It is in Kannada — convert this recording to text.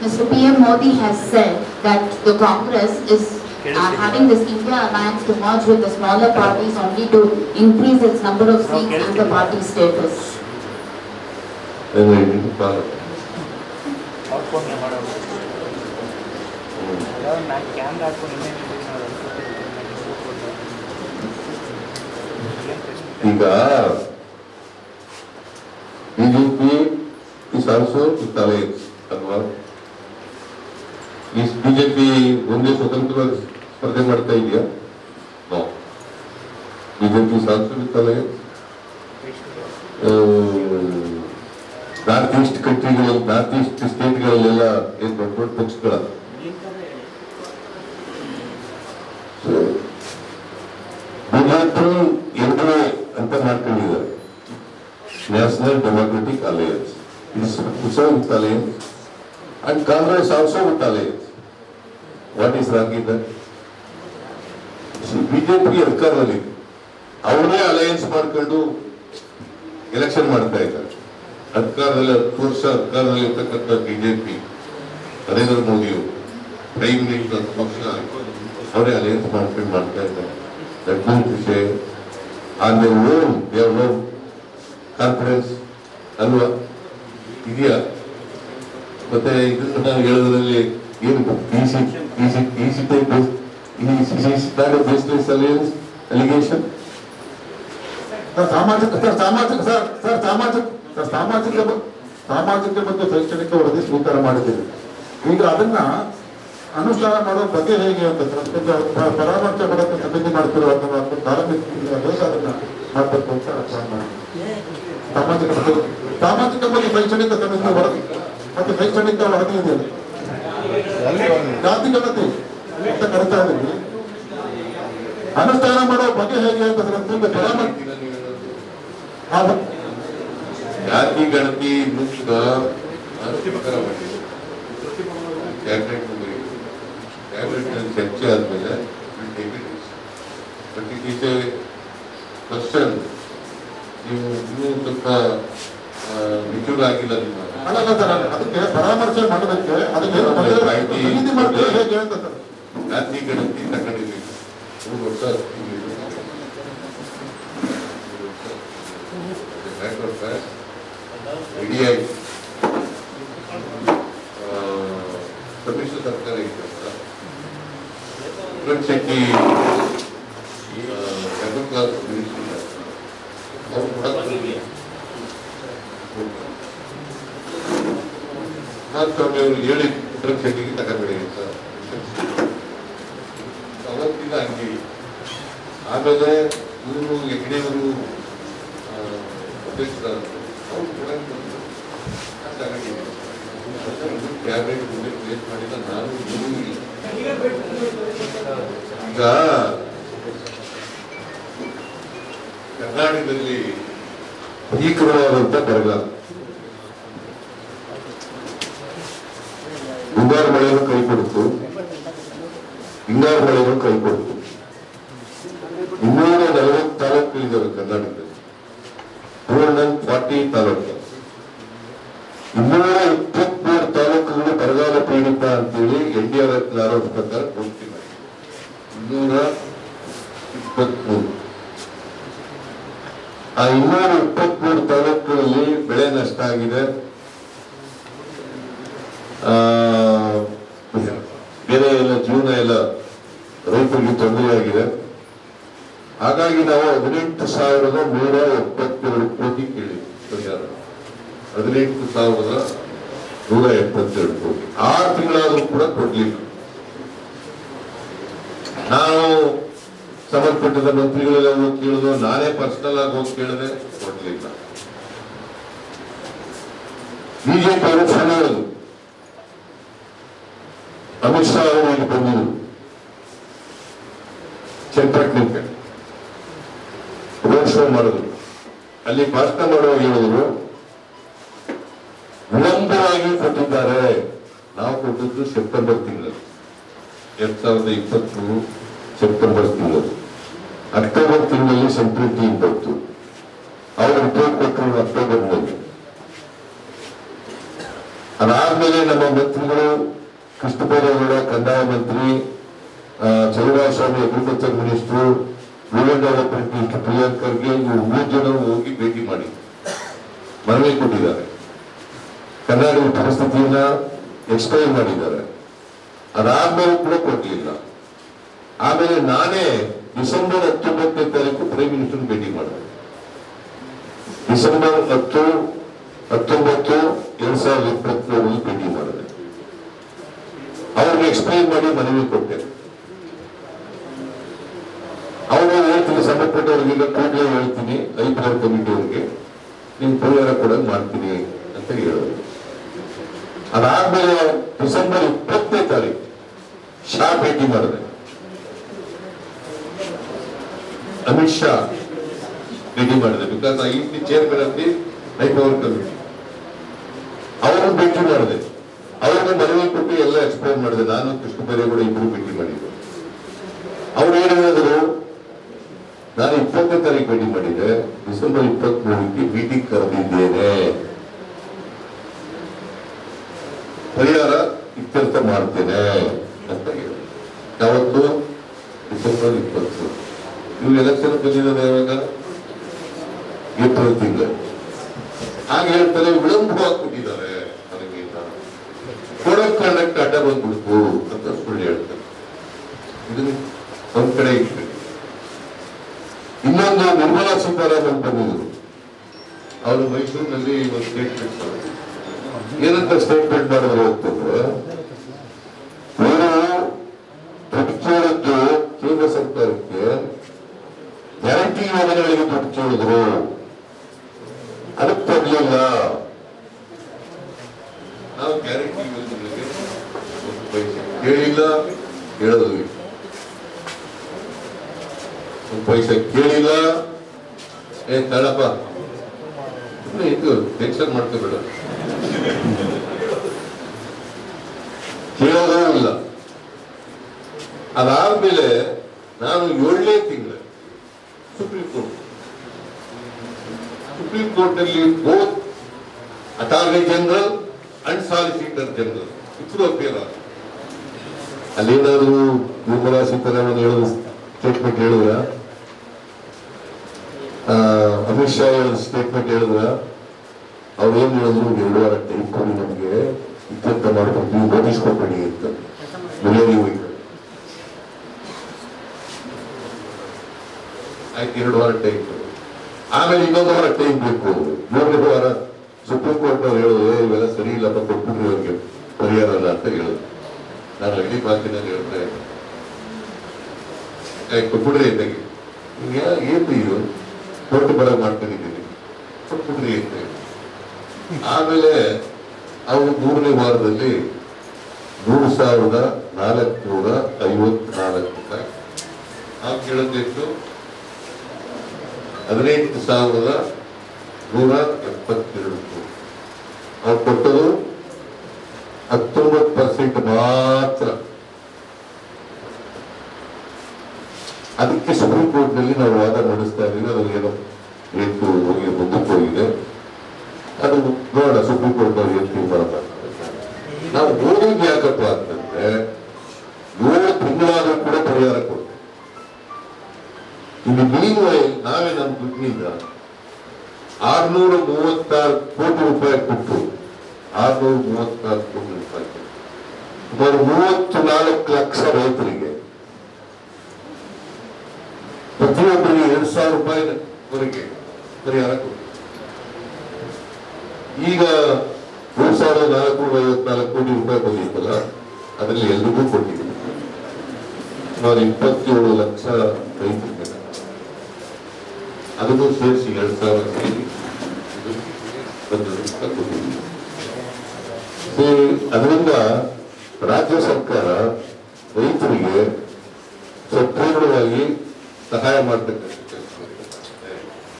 Mr. PM Modi has said that the Congress is uh, having this India alliance to merge with the smaller parties only to increase its number of seats and the party status. ಏನು ಇದು ಕಾಲ ಅವ್ರ ಫೋನ್ ಮಾಡೋದು ಯಾವ್ದು ನಾನು ಕ್ಯಾಮ್ರಾ ಹಾಕೊಂಡು ಇನ್ನೇ ನಿಂತಿದ್ದೀನಿ ಅವ್ರು ಅನ್ಕೊತಿರ್ತೀನಿ ನನಗೆ ಕೂತ್ಕೊಂಡು. ಏನ್ ಪ್ರಶ್ನೆ? ಈಗ BJP is also with alliance ಅಲ್ವಾ ಈ ಬಿಜೆಪಿ ಒಂದೇ ಸ್ವತಂತ್ರವಾಗಿ ಸ್ಪರ್ಧೆ ಮಾಡ್ತಾ ಇದೆಯಾ no BJP is also with alliance north east ಕಂಟ್ರಿಗಳಲ್ಲಿ ನಾರ್ತ್ ಈಸ್ಟ್ ಸ್ಟೇಟ್ಗಳಲ್ಲೆಲ್ಲ ಏನ್ ದೊಡ್ಡ ದೊಡ್ಡ ಪಕ್ಷಗಳ ಬಿಜೆಪಿ ಎರಡನೇ ಅಂತ ಮಾಡ್ಕೊಂಡಿದ್ದಾರೆ National Democratic Alliance it's also with alliance and Congress also with alliance. What is wrong in that? BJP ಅಧಿಕಾರದಲ್ಲಿ ಅವರೇ ಅಲಯನ್ಸ್ ಮಾಡ್ಕೊಂಡು ಎಲೆಕ್ಷನ್ ಮಾಡ್ತಾ ಇದ್ದಾರೆ ಅಧಿಕಾರದಲ್ಲಿ ಹತ್ತು ವರ್ಷ ಅಧಿಕಾರದಲ್ಲಿ ಇರ್ತಕ್ಕಂಥ ಬಿಜೆಪಿ ನರೇಂದ್ರ ಮೋದಿಯವರು ಪ್ರೈಮ್ ಮಿನಿಸ್ಟರ್ ಪಕ್ಷ ಅವರೇ ಅಲಯನ್ಸ್ ಮಾಡ್ಕೊಂಡು ಮಾಡ್ತಾ ಇದ್ದಾರೆ ದಟ್ ಮೀನ್ಸ್ ವಿಷಯ on they own they no confidence ಅಲ್ವಾ ಇದೆಯಾ ಮತ್ತೆ ಇದನ್ನ ನಾವು ಹೇಳೋದ್ರಲ್ಲಿ ಏನು easy easy easy type baseless alliance allegation sir ಸಾಮಾಜಿಕ ಸರ್ ಸಾಮಾಜಿಕ ಸರ್ ಸರ್ ಸಾಮಾಜಿಕ ಸರ್ ಸಾಮಾಜಿಕ ಬ- ಸಾಮಾಜಿಕ ಮತ್ತು ಶೈಕ್ಷಣಿಕ ವರದಿ ಸ್ವೀಕಾರ ಮಾಡಿದ್ದೀರಿ ಈಗ ಅದನ್ನ ಅನುಷ್ಠಾನ ಮಾಡೋ ಬಗ್ಗೆ ಹೇಗೆ ಅಂತ ಸರ್ ಅದಕ್ಕೆ ಪ- ಪರಾಮರ್ಶೆ ಮಾಡೋಕ್ಕೆ ಸಮಿತಿ ಮಾಡ್ತಿರೋ ಅಥವಾ ಅದನ್ನ ಪ್ರಾರಂಭಿಸಿ ಹೇಗೆ ಅದನ್ನ ಮಾಡಬೇಕು ಅಂತ ಪ್ಲಾನ್ ಮಾಡಿ. ಸಾಮಾಜಿಕ ಮತ್ತು ಸಾಮಾಜಿಕ ಮತ್ತು ಶೈಕ್ಷಣಿಕ ಸಮಿತಿ ವರದಿ ಮತ್ತು ಶೈಕ್ಷಣಿಕ ವರದಿ ಇದೆಯಲ್ಲ ಜಾತಿ ಗಣತಿ ಅಂತ ಕರಿತಾ ಇದ್ದೀವಿ ಅನುಷ್ಠಾನ ಮಾಡೋ ಬಗ್ಗೆ ಹೇಗೆ ಅಂತ ಸರ್ ಅದಕ್ಕೆ ಪರಾಮರ್ಶೆ ಆ- ಜಾತಿ ಗಣತಿ ಮುಕ್ತ ಕ್ಯಾಬಿನೆಟ್ ಕ್ಯಾಬಿನೆಟ್ ಚರ್ಚೆ ಆದ್ಮೇಲೆ but it is a question ನೀವು ಇನ್ನೂ ಸ್ವಲ್ಪ ಮೆಚೂರ್ ಆಗಿಲ್ಲ ನಿಮ್ಮ ಅಲ್ಲ ಸರ್ ಅದಕ್ಕೆ ಪರಾಮರ್ಶೆ ಮಾಡೋದಕ್ಕೆ ಅದಕ್ಕೆ ಏನು ತೊಂದರೆ ಇಲ್ಲ. ಸಮಿತಿ ಮಾಡ್ತೀವಿ ಹೇಗೆ ಅಂತ ಸರ್ ಜಾತಿ ಗಣತಿ ತಗೊಂಡಿದ್ದೀವಿ ಮೂರು ವರ್ಷ ರೆಡಿ ಆಯ್ತು ಸಮ್ಮಿಶ್ರ ಸರ್ಕಾರ ಇತ್ತು Kiran Shetty second class minister ಅವ್ರು ಕೂಡ ಕುಮಾರಸ್ವಾಮಿ ಅವರು ಹೇಳಿ ಕಿರಣ್ ಶೆಟ್ಟಿಗೆ ತಗೊಂಡ್ಬಿಡಿ ಸರ್ ಅವತ್ತಿನ ಹಂಗೆ ಆಮೇಲೆ ಇವರು ಹೆಗ್ಡೆಯವರು ಅಧ್ಯಕ್ಷರಾದ್ರು ಅವ್ರು ಕೂಡ ಕ್ಯಾಬಿನೆಟ್ ಮುಂದೆ ಪ್ಲೇಸ್ ಮಾಡಿದ ನಾನು ಇವ್ರು ಇಲ್ಲ. ಈಗ ಕರ್ನಾಟಕದಲ್ಲಿ ಭೀಕರವಾದಂತ ಬರಗಾಲ ಮುಂಗಾರು ಮಳೆಯನ್ನು ಕೈ ಕೊಡ್ತು ಹಿಂಗಾರು ಮಳೆಯನ್ನು ಕೈ ಕೊಡ್ತು ಇನ್ನೂರ ನಲವತ್ತು ತಾಲೂಕುಗಳಿದ್ದಾವೆ ಕರ್ನಾಟಕದಲ್ಲಿ ಟೂ ಹಂಡ್ರೆಡ್ ಫಾರ್ಟಿ ತಾಲೂಕು ಇನ್ನೂರ ಇಪ್ಪತ್ಮೂರು ತಾಲೂಕುಗಳು ಬರಗಾಲ ಪೀಡಿತ ಅಂತೇಳಿ ಎನ್ ಡಿ ಆರ್ ಎಫ್ ಆರೋಪ ಪ್ರಕಾರ ಕೊಡ್ತಿಲ್ಲ ಇನ್ನೂರ ಇಪ್ಪತ್ಮೂರು ಆ ಇನ್ನೂರ ಇಪ್ಪತ್ಮೂರು ತಾಲೂಕುಗಳಲ್ಲಿ ಬೆಳೆ ನಷ್ಟ ಆಗಿದೆ ಆ, ಬೇರೆ ಎಲ್ಲ ಜೀವನ ಎಲ್ಲ ರೈತರಿಗೆ ತೊಂದರೆಯಾಗಿದೆ ಹಾಗಾಗಿ ನಾವು ಹದಿನೆಂಟು ಸಾವಿರದ ನೂರ ಎಪ್ಪತ್ತೆರಡು ಕೋಟಿ ಕೇಳಿ ಪರಿಹಾರ ಹದಿನೆಂಟು ಸಾವಿರದ ನೂರ ಎಪ್ಪತ್ತೆರಡು ಕೋಟಿ ಆರು ತಿಂಗಳಾದ್ರೂ ಕೂಡ ಕೊಡ್ಲಿಲ್ಲ ನಾನು ಸಂಬಂಧಪಟ್ಟದ ಮಂತ್ರಿಗಳೆಲ್ಲ ಹೋಗಿ ಕೇಳಿದ್ರು ನಾನೇ ಪರ್ಸನಲ್ ಆಗಿ ಹೋಗಿ ಕೇಳಿದೆ ಕೊಡ್ಲಿಲ್ಲ ಬಿಜೆಪಿ ಅವರು ಫೋನ್ ಹೇಳಿದ್ರು ಅಮಿತ್ ಶಾ ಅವರು ಇಲ್ಲಿ ಬಂದಿದ್ರು ಚನ್ನಪಟ್ಟಣಕ್ಕೆ ರೋಡ್ ಶೋ ಮಾಡಿದ್ರು ಅಲ್ಲಿ ಭಾಷಣ ಮಾಡುವಾಗ ಹೇಳಿದ್ರು ವಿಳಂಬವಾಗಿ ಕೊಟ್ಟಿದ್ದಾರೆ ನಾವು ಕೊಟ್ಟದ್ದು ಸೆಪ್ಟೆಂಬರ್ ತಿಂಗಳಲ್ಲಿ ಎರಡ್ ಸಾವಿರದ ಇಪ್ಪತ್ಮೂರು ಸೆಪ್ಟೆಂಬರ್ ತಿಂಗಳು ಅಕ್ಟೋಬರ್ ತಿಂಗಳಲ್ಲಿ ಸೆಂಟ್ರಲ್ ಟೀಮ್ ಬಂತು ಅವರು ರಿಪೋರ್ಟ್ ಕೊಟ್ಟರು ಅಕ್ಟೋಬರ್ನಲ್ಲಿ ಅದಾದ್ಮೇಲೆ ನಮ್ಮ ಮಂತ್ರಿಗಳು ಕೃಷ್ಣ ಬೈರೇಗೌಡ ಕಂದಾಯ ಮಂತ್ರಿ ಆ, Chaluvaraya Swamy agriculture minister rural development minister Priyank Kharge ಇವರು ಮೂರು ಜನ ಹೋಗಿ ಭೇಟಿ ಮಾಡಿ ಮನವಿ ಕೊಟ್ಟಿದ್ದಾರೆ ಕರ್ನಾಟಕದ ಪರಿಸ್ಥಿತಿಯನ್ನ ಎಕ್ಸ್ಪ್ಲೈನ್ ಮಾಡಿದ್ದಾರೆ ಅದಾದ್ಮೇಲೆ ಕೂಡ ಕೊಡ್ಲಿಲ್ಲ ಆಮೇಲೆ ನಾನೇ ಡಿಸೆಂಬರ್ ಹತ್ತೊಂಬತ್ತನೇ ತಾರೀಕು ಪ್ರೈಮ್ ಮಿನಿಸ್ಟರ್ ಭೇಟಿ ಮಾಡಿದೆ ಡಿಸೆಂಬರ್ ಹತ್ತು ಹತ್ತೊಂಬತ್ತು ಎರಡ್ ಸಾವಿರದ ಇಪ್ಪತ್ತೇಳರಲ್ಲಿ ಭೇಟಿ ಮಾಡಿದೆ ಅವ್ರಿಗೆ ಎಕ್ಸ್ಪ್ಲೈನ್ ಮಾಡಿ ಮನವಿ ಕೊಟ್ಟೆ ಅವರು ಹೇಳ್ತೀನಿ ಸಂಬಂಧಪಟ್ಟವರಿಗೆಲ್ಲ ಕೂಡಲೇ ಹೇಳ್ತೀನಿ ಐಪಿಆರ್ ಕಮಿಟಿ ಅವರಿಗೆ ನಿಮ್ ಪರಿಹಾರ ಕೂಡ ಮಾಡ್ತೀನಿ ಅಂತ ಹೇಳಿದ್ರು ಅದಾದ್ಮೇಲೆ ಡಿಸೆಂಬರ್ ಇಪ್ಪತ್ತನೇ ತಾರೀಕು ಶಾ ಭೇಟಿ ಮಾಡಿದೆ ಅಮಿತ್ ಶಾ ಭೇಟಿ ಮಾಡಿದೆ because I the chairman of the high power committee ಅವರನ್ನು ಭೇಟಿ ಮಾಡಿದೆ ಅವ್ರಿಗೆ ಮನವಿ ಕೊಟ್ಟು ಎಲ್ಲ ಎಕ್ಸ್ಪ್ಲೈನ್ ಮಾಡಿದೆ ನಾನು ಕೃಷ್ಣ ಬೈರೇಗೌಡ ಇಬ್ಬರು ಭೇಟಿ ಮಾಡಿದ್ರು ಅವ್ರು ಏನ್ ಹೇಳಿದ್ರು ನಾನು ಇಪ್ಪತ್ತನೇ ತಾರೀಕು ಭೇಟಿ ಮಾಡಿದ್ದೆ ಡಿಸೆಂಬರ್ ಇಪ್ಪತ್ತ್ ಮೂರಕ್ಕೆ ಮೀಟಿಂಗ್ ಕರೆದಿದ್ದೇನೆ ಪರಿಹಾರ ಇತ್ಯರ್ಥ ಮಾಡ್ತೇನೆ ಅಂತ ಹೇಳಿದ್ರು ಯಾವತ್ತು ಡಿಸೆಂಬರ್ ಇಪ್ಪತ್ತು ಇವು ಎಲೆಕ್ಷನ್ ಬಂದಿರೋದು ಯಾವಾಗ ಏಪ್ರಿಲ್ ತಿಂಗಳು ಹಾಗೆ ಹೇಳ್ತಾರೆ ವಿಳಂಬವಾಗಿ ಕೊಟ್ಟಿದ್ದಾರೆ ನನಗಿಂತ ಕೊಡಕ್ ಕಾರಣಕ್ಕೆ ಅಡ್ಡ ಬಂದ್ಬಿಡ್ತು ಅಂತ ಸುಳ್ಳು ಹೇಳ್ತಾರೆ ಇದನ್ನ ಒಂದ್ ಕಡೆ ಇಟ್ಬಿಡಿ ಇನ್ನೊಂದು ನಿರ್ಮಲಾ ಸೀತಾರಾಮನ್ ಬಂದಿದ್ರು ಅವರು ಮೈಸೂರಿನಲ್ಲಿ ಒಂದು ಸ್ಟೇಟ್ಮೆಂಟ್ ಮಾಡಿದ್ರು ಏನಂತ ಸ್ಟೇಟ್ಮೆಂಟ್ ಮಾಡಿದ್ರು ಅಂತಂದ್ರೆ ಇವರು ದುಡ್ಡು ಕೇಳಿದ್ದು ಕೇಂದ್ರ ಸರ್ಕಾರಕ್ಕೆ ಗ್ಯಾರಂಟಿ ಯೋಜನೆಗಳಿಗೆ ದುಡ್ಡು ಕೇಳಿದ್ರು ಅದಕ್ಕೆ ಕೊಡ್ಲಿಲ್ಲ ನಾವು ಗ್ಯಾರಂಟಿ ಯೋಜನೆಗಳಿಗೆ ಒಂದು ಪೈಸೆ ಕೇಳಿಲ್ಲ ಕೇಳೋದು ಇಲ್ಲ. ಒಂದು ಪೈಸೆ ಕೇಳಿಲ್ಲ ಏ ತಡಪ್ಪ ಸುಮ್ಮನೆ ಇದು ಟೆನ್ಷನ್ ಮಾಡ್ಕೋಬೇಡ ಕೇಳೋದೂ ಇಲ್ಲ ಅದಾದ್ಮೇಲೆ ನಾನು ಏಳನೇ ತಿಂಗಳು ಸುಪ್ರೀಂ ಕೋರ್ಟ್ ಸುಪ್ರೀಂ ಕೋರ್ಟ್ ಅಲ್ಲಿ both attorney general and solicitor general ಇಬ್ಬರು ಅಪೀಲ್ ಆದ್ರು. ಅಲ್ಲೇನಾದ್ರು ನಿರ್ಮಲಾ ಸೀತಾರಾಮನ್ ಹೇಳೋದು ಸ್ಟೇಟ್ಮೆಂಟ್ ಹೇಳಿದ್ರ ಅಮಿತ್ ಶಾ ಹೇಳೋದು ಸ್ಟೇಟ್ಮೆಂಟ್ ಹೇಳಿದ್ರ ಅವ್ರು ಏನ್ ಹೇಳಿದ್ರು ಎರಡು ವಾರ ಟೈಮ್ ಕೊಡಿ ನಮಗೆ ಇತ್ಯರ್ಥ ಮಾಡ್ಕೊಂಡು ನೀವು ನೋಟಿಸ್ ಕೊಟ್ಬಿಡಿ ಅಂತ ಡೆಲಿವರಿ ವೆಹಿಕಲ್ ಆಯ್ತು ಎರಡು ವಾರ ಟೈಮ್ ಆಮೇಲೆ ಇನ್ನೊಂದು ವಾರ ಟೈಮ್ ಬೇಕು ಮೂರನೇ ವಾರ ಸುಪ್ರೀಂ ಕೋರ್ಟ್ ಅವ್ರು ಹೇಳೋದು "ಏ, ಇವೆಲ್ಲ ಸರಿ ಇಲ್ಲಪ್ಪ ಕೊಟ್ಬಿಟ್ರಿ ಅವ್ರಿಗೆ ಪರಿಹಾರ ಅಲ್ಲ ಅಂತ ಹೇಳೋದು ನಾನು ಹಳ್ಳಿ ಮಾತಿನಲ್ಲಿ ಹೇಳ್ತಾ ಇದ್ದೆ ಏ, ಕೊಟ್ಬಿಡ್ರಿ ಇದ್ದಾಗೆ ಏನು ಇದು ಕೋರ್ಟ್ ಬರ ಮಾಡ್ಕೊಂಡಿದ್ದೀನಿ ಕೊಟ್ಬಿಡ್ರಿ ಅಂತ ಹೇಳಿ. ಆಮೇಲೆ ಅವರು ಮೂರನೇ ವಾರದಲ್ಲಿ ಮೂರು ಸಾವಿರದ ನಾಲ್ಕುನೂರ ಐವತ್ನಾಲ್ಕು ರೂಪಾಯಿ ನಾವು ಕೇಳೋದೆಷ್ಟು ಹದಿನೆಂಟು ಸಾವಿರದ ನೂರ ಎಪ್ಪತ್ತೆರಡು ಕೋಟಿ ಅವ್ರು ಕೊಟ್ಟರು ಹತ್ತೊಂಬತ್ತು ಪರ್ಸೆಂಟ್ ಮಾತ್ರ ಅದಕ್ಕೆ ಸುಪ್ರೀಂ ಕೋರ್ಟ್ ನಲ್ಲಿ ನಾವು ವಾದ ನಡೆಸ್ತಾ ಇದ್ದೀವಿ ಅದು ಏನೋ ರೇಟು ಹೋಗಿ ಮುಂದಕ್ಕೆ ಹೋಗಿದೆ ಅದು ನೋಡೋಣ ಸುಪ್ರೀಂ ಕೋರ್ಟ್ ಅವ್ರು ಏನು ತೀರ್ಮಾನ ಮಾಡ್ತಾರೆ ನಾವು ಓದಿದ್ದು ಯಾಕಪ್ಪ ಅಂತಂದ್ರೆ ಏಳು ತಿಂಗಳಾದ್ರೂ ಕೂಡ ಪರಿಹಾರ ಕೊಡ್ತೇವೆ ಇನ್ನು ನೀವು ನಾವೇ ನಮ್ಮ ದುಡ್ಡಿನಿಂದ ಆರ್ನೂರ ಮೂವತ್ತಾರು ಕೋಟಿ ರೂಪಾಯಿ ಕೊಟ್ಟು ಆರ್ನೂರ ಮೂವತ್ತಾರು ಕೋಟಿ ರೂಪಾಯಿ ಕೊಟ್ಟು ಸುಮಾರು ಮೂವತ್ತು ನಾಲ್ಕು ಲಕ್ಷ ರೈತರಿಗೆ ಪ್ರತಿಯೊಬ್ಬರಿಗೆ ಎರಡು ಸಾವಿರ ರೂಪಾಯಿವರೆಗೆ ಪರಿಹಾರ ಕೊಟ್ಟು ಈಗ ಮೂರು ಸಾವಿರದ ನಾಲ್ಕುನೂರ ಐವತ್ನಾಲ್ಕು ಕೋಟಿ ರೂಪಾಯಿ ಬಂದಿತ್ತಲ್ಲ ಅದರಲ್ಲಿ ಎಲ್ರಿಗೂ ಕೊಟ್ಟಿದ್ದೀವಿ ಸುಮಾರು ಇಪ್ಪತ್ತೇಳು ಲಕ್ಷ ರೈತರಿಗೆ ಅದನ್ನು ಸೇರಿಸಿ ಎರಡು ಸಾವಿರ ಸೇರಿ ಇದು ಬಂದು ಅಂತ ಕೊಟ್ಟಿದ್ದೀವಿ ಸೊ, ಅದರಿಂದ ರಾಜ್ಯ ಸರ್ಕಾರ ರೈತರಿಗೆ ಸಂಪೂರ್ಣವಾಗಿ ಸಹಾಯ ಮಾಡತಕ್ಕಂಥ